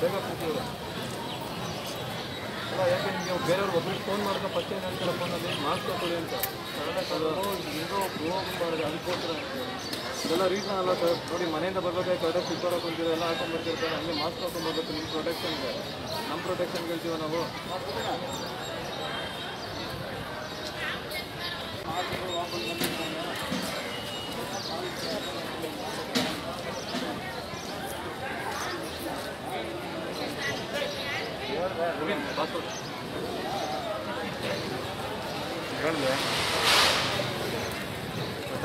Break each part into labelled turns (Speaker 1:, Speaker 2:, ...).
Speaker 1: ಬೇಗ ಕೂತಿದ್ರು ಅಲ್ಲ ಯಾಕೆ ನಿಮಗೆ ಬೇರೆಯವ್ರು ಒಬ್ರಿಗೆ ಫೋನ್ ಮಾಡ್ಕೊ ಫಸ್ಟ್ ಏನು ಹೇಳ್ತಾರೆ ಫೋನಲ್ಲಿ ಮಾಸ್ಕ್ ಹಾಕೊಳ್ಳಿ ಅಂತ ಕನ್ನಡ ಕಲರು ಹಿಂಗೋ ಪ್ರೋಗ್ ಮಾಡಿದೆ ಅದಕ್ಕೋಸ್ಕರ ಇದೆಲ್ಲ ರೀಸನ್ ಅಲ್ಲ ಸರ್ ನೋಡಿ ಮನೆಯಿಂದ ಬರ್ಬೇಕಾದ್ರೆ ಕರೆಕ್ಟಾಗಿ ಸ್ಲಿಪ್ಪರ್ ಹಾಕೊಂತೀರ ಎಲ್ಲ ಹಾಕೊಂಡ್ ಬರ್ತಿರ್ತಾರೆ ಹಂಗೆ ಮಾಸ್ಕ್ ಹಾಕೊಂಡ್ ಬರ್ಬೇಕು ನಿಮ್ಮ ಪ್ರೊಟೆಕ್ಷನ್ಗೆ ನಮ್ಮ ಪ್ರೊಟೆಕ್ಷನ್ ಹೇಳ್ತೀವ ನಾವು ಮುಗಿನ್ ಪಾಸ್ಪೋರ್ಟ್
Speaker 2: ಹೇಳಿದೆ ಗೊತ್ತಾ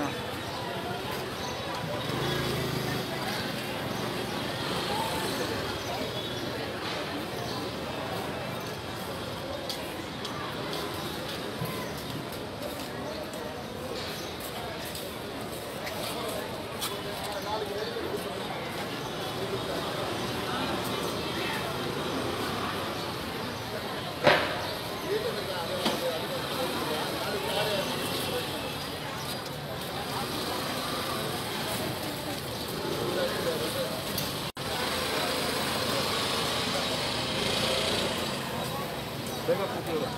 Speaker 1: ಬೇಗ ಕೂತಿದ್ರು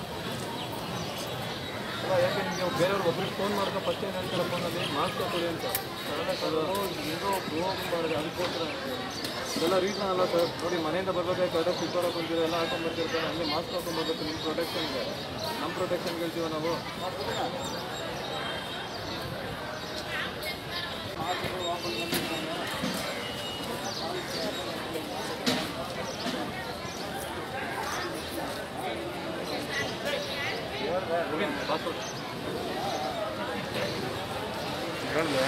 Speaker 1: ಅಲ್ಲ ಯಾಕೆ ನಿಮಗೆ ಬೇರೆಯವ್ರು ಒಬ್ರಿಗೆ ಫೋನ್ ಮಾಡ್ಕೊ ಫಸ್ಟ್ ಏನು ಹೇಳ್ತಾರೆ ಫೋನಲ್ಲಿ ಮಾಸ್ಕ್ ಹಾಕೊಳ್ಳಿ ಅಂತ ಕನ್ನಡ ಕಲರು ಹಿಂಗೋ ಪ್ರೋಗ್ ಮಾಡಿದೆ ಅದಕ್ಕೋಸ್ಕರ ಇದೆಲ್ಲ ರೀಸನ್ ಅಲ್ಲ ಸರ್ ನೋಡಿ ಮನೆಯಿಂದ ಬರ್ಬೇಕಾದ್ರೆ ಕರೆಕ್ಟಾಗಿ ಸ್ಲಿಪ್ಪರ್ ಹಾಕೊಂತೀರ ಎಲ್ಲ ಹಾಕೊಂಡ್ ಬರ್ತಿರ್ತಾರೆ ಹಂಗೆ ಮಾಸ್ಕ್ ಹಾಕೊಂಡ್ ಬರ್ಬೇಕು ನಿಮ್ಮ ಪ್ರೊಟೆಕ್ಷನ್ಗೆ ನಮ್ಮ ಪ್ರೊಟೆಕ್ಷನ್ ಹೇಳ್ತೀವ ನಾವು ಮುಗಿನ್ ಪಾಸ್ಪೋರ್ಟ್
Speaker 2: ಹೇಳಿದೆ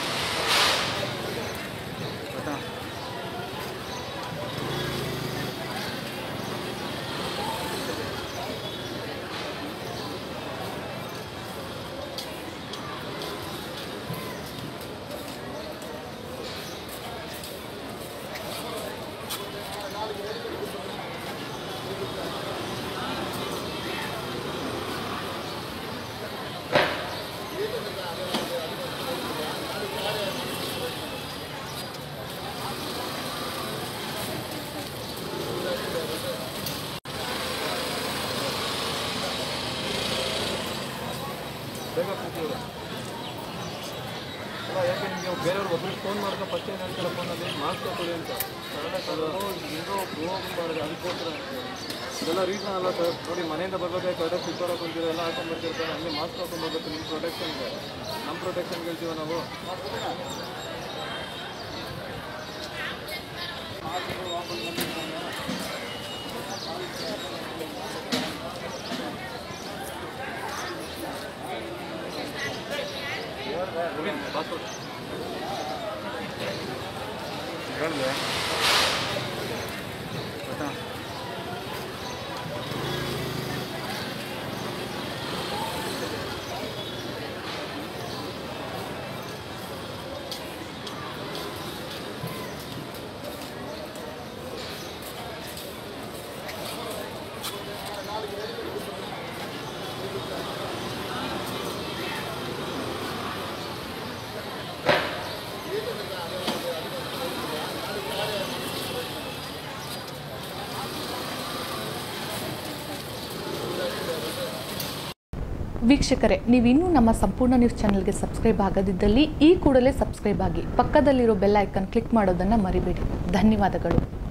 Speaker 2: ಗೊತ್ತಾ
Speaker 1: ಬೇಗ ಕೂತಿದ್ರು ಅಲ್ಲ ಯಾಕೆ ನಿಮಗೆ ಬೇರೆಯವ್ರು ಒಬ್ರಿಗೆ ಫೋನ್ ಮಾಡ್ಕೊ ಫಸ್ಟ್ ಏನು ಹೇಳ್ತಾರೆ ಫೋನಲ್ಲಿ ಮಾಸ್ಕ್ ಹಾಕೊಳ್ಳಿ ಅಂತ ಕನ್ನಡ ಕಲರು ಹಿಂಗೋ ಪ್ರೋಗ್ ಮಾಡಿದೆ ಅದಕ್ಕೋಸ್ಕರ ಇದೆಲ್ಲ ರೀಸನ್ ಅಲ್ಲ ಸರ್ ನೋಡಿ ಮನೆಯಿಂದ ಬರ್ಬೇಕಾದ್ರೆ ಕರೆಕ್ಟಾಗಿ ಸ್ಲಿಪ್ಪರ್ ಹಾಕೊಂತೀರ ಎಲ್ಲ ಹಾಕೊಂಡ್ ಬರ್ತಿರ್ತಾರೆ ಹಂಗೆ ಮಾಸ್ಕ್ ಹಾಕೊಂಡ್ ಬರ್ಬೇಕು ನಿಮ್ಮ ಪ್ರೊಟೆಕ್ಷನ್ಗೆ ನಮ್ಮ ಪ್ರೊಟೆಕ್ಷನ್ ಹೇಳ್ತೀವ ನಾವು ಮುಗಿನ್ ಪಾಸ್ಪೋರ್ಟ್
Speaker 2: ಹೇಳಿದೆ ಗೊತ್ತಾ
Speaker 3: ವೀಕ್ಷಕರೇ ನೀವಿನ್ನೂ ನಮ್ಮ ಸಂಪೂರ್ಣ ನ್ಯೂಸ್ ಚಾನೆಲ್ಗೆ ಸಬ್ಸ್ಕ್ರೈಬ್ ಆಗದಿದ್ದಲ್ಲಿ ಈ ಕೂಡಲೇ ಸಬ್ಸ್ಕ್ರೈಬ್ ಆಗಿ ಪಕ್ಕದಲ್ಲಿರೋ ಬೆಲ್ ಐಕನ್ ಕ್ಲಿಕ್ ಮಾಡೋದನ್ನು ಮರಿಬೇಡಿ ಧನ್ಯವಾದಗಳು